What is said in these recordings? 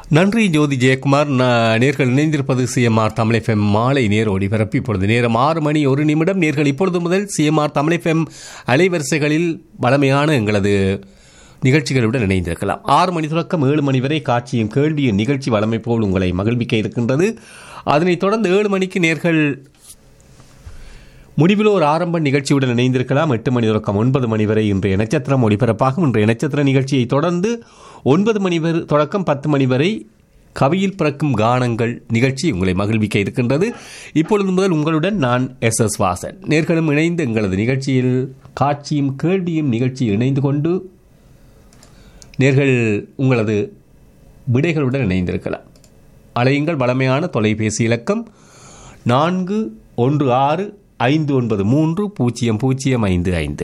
நன்றி ஜோதி ஜெயக்குமார் ந- நேர்கள் இணைந்திருப்பது சிஎம்ஆர் தமிழ் எஃப்எம் மாலை நேர ஒளிபரப்பு இப்பொழுது நேரம் ஆறு மணி ஒரு நிமிடம் நேர்கள் இப்பொழுது முதல் சிஎம்ஆர் தமிழ் எஃப்எம் அலைவரிசைகளில் பழமையான எங்களது நிகழ்ச்சிகளுடன் இணைந்திருக்கலாம் ஆறு மணி தொடக்கம் ஏழு மணி வரை காட்சியும் கேள்வியும் நிகழ்ச்சி வளமை போல் உங்களை மகிழ்விக்க இருக்கின்றது அதனைத் தொடர்ந்து ஏழு மணிக்கு நேர்கள் முடிவில் ஒரு ஆரம்ப நிகழ்ச்சியுடன் இணைந்திருக்கலாம் எட்டு மணி தொடக்கம் ஒன்பது மணி வரை இன்றைய நட்சத்திரம் ஒளிபரப்பாகும் இன்றைய நட்சத்திர நிகழ்ச்சியை தொடர்ந்து ஒன்பது மணி வரை தொடக்கம் பத்து மணி வரை கவியில் பிறக்கும் கானங்கள் நிகழ்ச்சி உங்களை மகிழ்விக்க இருக்கின்றது இப்பொழுது முதல் உங்களுடன் நான் எஸ் எஸ் வாசன் நேர்களும் இணைந்து எங்களது நிகழ்ச்சியில் காட்சியும் கேள்வியும் நிகழ்ச்சியில் இணைந்து கொண்டு நேர்கள் உங்களது விடைகளுடன் இணைந்திருக்கலாம் அலையுங்கள் வளமையான தொலைபேசி இலக்கம் நான்கு ஒன்று ஆறு ஐந்து ஒன்பது மூன்று பூஜ்ஜியம் பூஜ்ஜியம் ஐந்து ஐந்து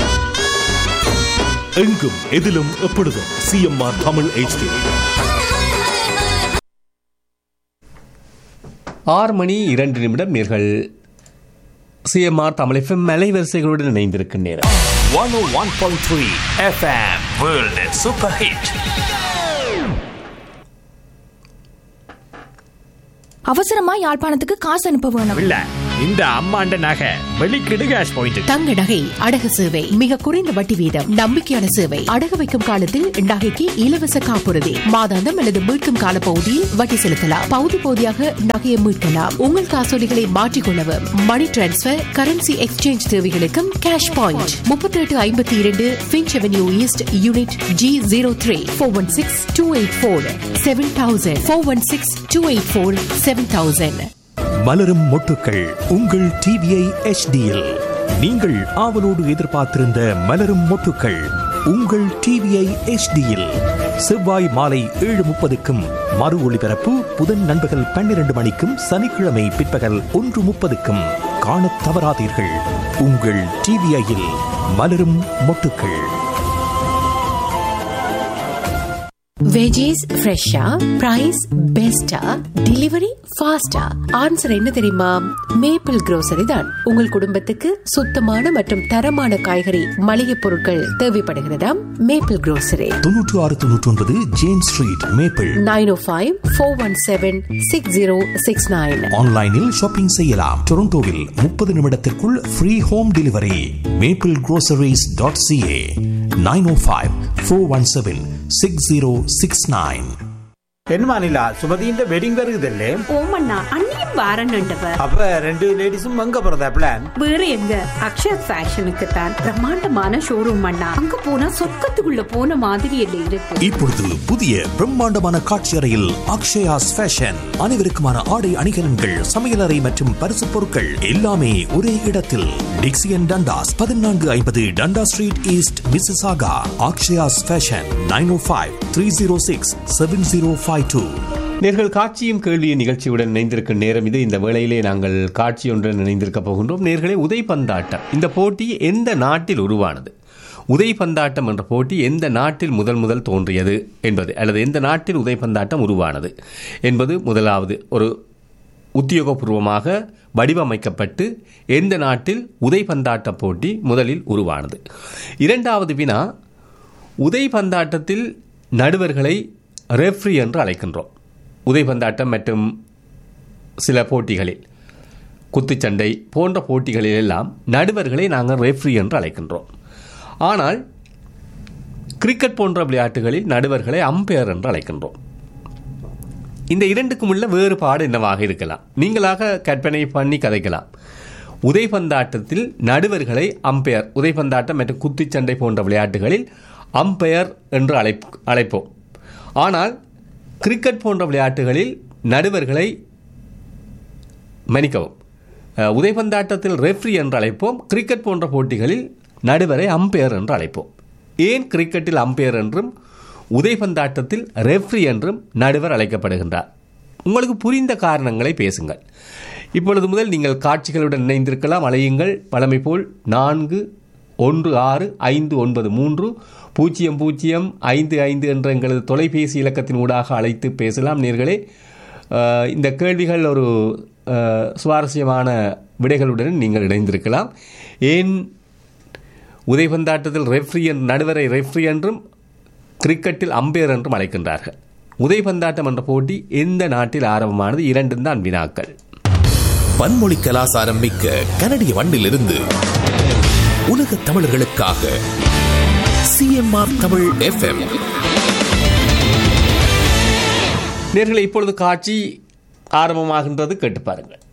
எங்கும் எதிலும் எப்பொழுதும் சிஎம்ஆர் தமிழ் HD ஆறு மணி இரண்டு நிமிடம் நேர்கள் சிஎம்ஆர் தமிழ் எஃப்எம் அலைவரிசைகளுடன் இணைந்திருக்கும் நேரம் 101.3 FM World Super Hit அவசரமா யாழ்ப்பாணத்துக்கு காசு அனுப்ப வேணும் இல்ல இந்த அம்மாண்ட நகை வெளிக்கிடு கேஷ் பாயிண்ட் தங்க நகை அடகு சேவை மிக குறைந்த வட்டி வீதம் நம்பிக்கையான சேவை அடகு வைக்கும் காலத்தில் நகைக்கு இலவச காப்புறுதி மாதாந்தம் அல்லது மீட்கும் கால பகுதியில் வட்டி செலுத்தலாம் பகுதி பகுதியாக நகையை மீட்கலாம் உங்கள் காசோலிகளை மாற்றிக்கொள்ளவும் மணி டிரான்ஸ்பர் கரன்சி எக்ஸ்சேஞ்ச் தேவைகளுக்கும் கேஷ் பாயிண்ட் முப்பத்தி எட்டு ஐம்பத்தி இரண்டு Finch avenue east unit G zero three four one six two eight four seven thousand four one six two eight four seven thousand மலரும் மொட்டுக்கள் உங்கள் டிவிஐ HDயில் நீங்கள் ஆவலோடு எதிர்பார்த்திருந்த மலரும் மொட்டுக்கள் உங்கள் டிவிஐ HDயில் செவ்வாய் மாலை ஏழு முப்பதுக்கும் மறு ஒளிபரப்பு புதன் நண்பகல் பன்னிரண்டு மணிக்கும் சனிக்கிழமை பிற்பகல் ஒன்று முப்பதுக்கும் காணத் தவறாதீர்கள் உங்கள் டிவிஐயில் மலரும் மொட்டுக்கள் வெஜிஸ் ஃப்ரெஷ்ஷா பிரைஸ் பெஸ்டா டெலிவரி ஃபாஸ்டா ஆன்சர் என்ன தெரியுமா மேப்பிள் grocery தான் உங்கள் குடும்பத்துக்கு சுத்தமான மற்றும் தரமான காய்கறி மளிகை பொருட்கள் தேவைப்படுகிறதா மேப்பிள் grocery தொன்னூற்று ஆறு தொன்னூற்றி ஒன்பது Jane street Maple nine O five four one seven six zero six nine ஆன்லைனில் ஷாப்பிங் செய்யலாம் டொரண்டோவில் முப்பது நிமிடத்திற்குள் free home delivery Maple groceries.ca dot CA nine O five four one seven six zero six nine என்னமா நிலா சுமதியின் wedding வருகுதல்லே ஓமண்ணா அண்ணியும் வாரன்னுண்டவ அப்ப ரெண்டு லேடிஸும் அங்க போறதா பிளான் வேற எங்க அக்ஷர் ஃபேஷனுக்கு தான் பிரம்மாண்டமான ஷோரூம் அண்ணா அங்க போனா சொர்க்கத்துக்குள்ள போன மாதிரி இல்லை இருக்கு இப்பொழுது புதிய பிரம்மாண்டமான காட்சி அறையில் அக்ஷயாஸ் ஃபேஷன் அனைவருக்குமான ஆடை அணிகலன்கள் சமையலறை மற்றும் பரிசு பொருட்கள் எல்லாமே ஒரே இடத்தில் டிக்சியன் டண்டாஸ் பதினான்கு ஐம்பது Dundas street east Mississauga Akshaya's fashion nine O five three zero six seven zero five two நேர்கள் காட்சியும் கேள்வியும் நிகழ்ச்சியுடன் இணைந்திருக்கும் நேரம் இது இந்த வேளையிலே நாங்கள் காட்சியொன்றுடன் இணைந்திருக்க போகின்றோம் நேர்களே உதைப்பந்தாட்டம் இந்த போட்டி எந்த நாட்டில் உருவானது உதைப்பந்தாட்டம் என்ற போட்டி எந்த நாட்டில் முதல் முதல் தோன்றியது என்பது அல்லது எந்த நாட்டில் உதைப்பந்தாட்டம் உருவானது என்பது முதலாவது ஒரு உத்தியோகபூர்வமாக வடிவமைக்கப்பட்டு எந்த நாட்டில் உதைப்பந்தாட்ட போட்டி முதலில் உருவானது இரண்டாவது வினா உதைபந்தாட்டத்தில் நடுவர்களை ரெஃப்ரி என்று அழைக்கின்றோம் உதைபந்தாட்டம் மற்றும் சில போட்டிகளில் குத்துச்சண்டை போன்ற போட்டிகளில் எல்லாம் நடுவர்களை நாங்கள் ரெஃப்ரி என்று அழைக்கின்றோம் ஆனால் கிரிக்கெட் போன்ற விளையாட்டுகளில் நடுவர்களை அம்பையர் என்று அழைக்கின்றோம் இந்த இரண்டுக்கும் உள்ள வேறுபாடு என்னவாக இருக்கலாம் நீங்களாக கற்பனை பண்ணி கதைக்கலாம் உதைபந்தாட்டத்தில் நடுவர்களை அம்பையர் உதைபந்தாட்டம் மற்றும் குத்துச்சண்டை போன்ற விளையாட்டுகளில் அம்பையர் என்று அழைப் அழைப்போம் ஆனால் கிரிக்கெட் போன்ற விளையாட்டுகளில் நடுவர்களை மன்னிக்கவும் அஹ், உதைபந்தாட்டத்தில் ரெஃப்ரி என்று அழைப்போம் கிரிக்கெட் போன்ற போட்டிகளில் நடுவரை அம்பையர் என்று அழைப்போம் ஏன் கிரிக்கெட்டில் அம்பையர் என்றும் உதைபந்தாட்டத்தில் ரெஃப்ரி என்றும் நடுவர் அழைக்கப்படுகின்றார் உங்களுக்கு புரிந்த காரணங்களை பேசுங்கள் இப்பொழுது முதல் நீங்கள் காட்சிகளுடன் இணைந்திருக்கலாம் அலையுங்கள் பழமை போல் நான்கு ஒன்று ஆறு ஐந்து ஒன்பது மூன்று பூஜ்ஜியம் பூஜ்ஜியம் ஐந்து ஐந்து என்ற எங்களது தொலைபேசி இலக்கத்தின் ஊடாக அழைத்து பேசலாம் நேர்களே அஹ், இந்த கேள்விகள் ஒரு அஹ், சுவாரஸ்யமான விடைகளுடன் நீங்கள் இணைந்திருக்கலாம் ஏன் உதைபந்தாட்டத்தில் ரெஃப்ரி என் நடுவரை ரெஃப்ரி என்றும் கிரிக்கெட்டில் அம்பையர் என்றும் அழைக்கின்றார்கள் உதைபந்தாட்டம் என்ற போட்டி எந்த நாட்டில் ஆரம்பமானது இரண்டும் தான் வினாக்கள் பன்மொழி கலாசாரம் மிக்க கனடிய மண்ணிலிருந்து உலக தமிழர்களுக்காக சிஎம்ஆர் தமிழ் எஃப்எம் நேர்களை இப்பொழுது காட்சி ஆரம்பமாகின்றது கேட்டு பாருங்கள்